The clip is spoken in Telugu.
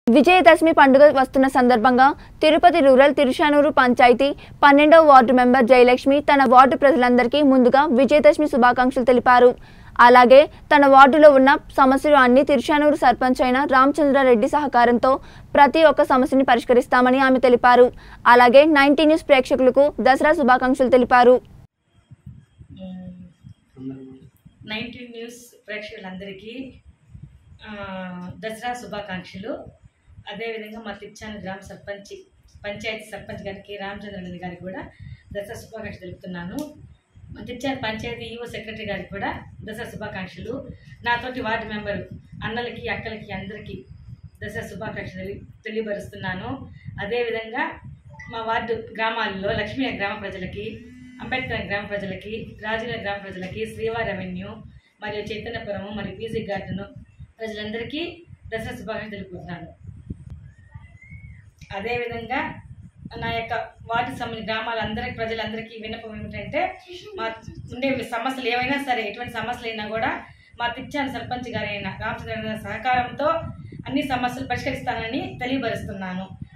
విజయదశమి పండుగ వస్తున్న సందర్భంగా తిరుపతి రూరల్ తిరుచానూరు పంచాయతీ పన్నెండవ వార్డు మెంబర్ జయలక్ష్మి తన వార్డు ప్రజలందరికీ ముందుగా విజయదశమి శుభాకాంక్షలు తెలిపారు అలాగే తన వార్డులో ఉన్న సమస్యలు అన్ని తిరుచానూరు సర్పంచ్ అయిన రామచంద్రారెడ్డి సహకారంతో ప్రతి ఒక్క సమస్యని పరిష్కరిస్తామని ఆమె తెలిపారు అలాగే నైన్టీ న్యూస్ ప్రేక్షకులకు దసరా శుభాకాంక్షలు తెలిపారు నైన్టీన్ న్యూస్ ప్రేక్షకులందరికీ ఆ, దసరా శుభాకాంక్షలు అదేవిధంగా మా తిచ్చాని గ్రామ సర్పంచ్ పంచాయతీ సర్పంచ్ గారికి రామచంద్రరెడ్డి గారికి కూడా దసరా శుభాకాంక్షలు తెలుపుతున్నాను మా తిచ్చాని పంచాయతీ ఈవో సెక్రటరీ గారికి కూడా దసరా శుభాకాంక్షలు నాతోటి వార్డు మెంబరు అన్నలకి అక్కలకి అందరికీ దసరా శుభాకాంక్షలు తెలి తెలియపరుస్తున్నాను అదేవిధంగా మా వార్డు గ్రామాల్లో లక్ష్మీ గ్రామ ప్రజలకి అంబేద్కర్ గ్రామ ప్రజలకి రాజుల గ్రామ ప్రజలకి శ్రీవారి అవెన్యూ మరియు చైతన్యపురము మరియు పీజీ గార్డెను ప్రజలందరికీ దసరా శుభాకాంక్షలు తెలుపుతున్నాను అదేవిధంగా నా యొక్క వార్డు సంబంధించిన గ్రామాలందరికీ ప్రజలందరికీ విన్నపం ఏమిటంటే మా ఉండే సమస్యలు ఏవైనా సరే ఎటువంటి సమస్యలు అయినా కూడా మా తిచ్చాని సర్పంచ్ గారైన రామచంద్ర గారి సహకారంతో అన్ని సమస్యలు పరిష్కరిస్తానని తెలియపరుస్తున్నాను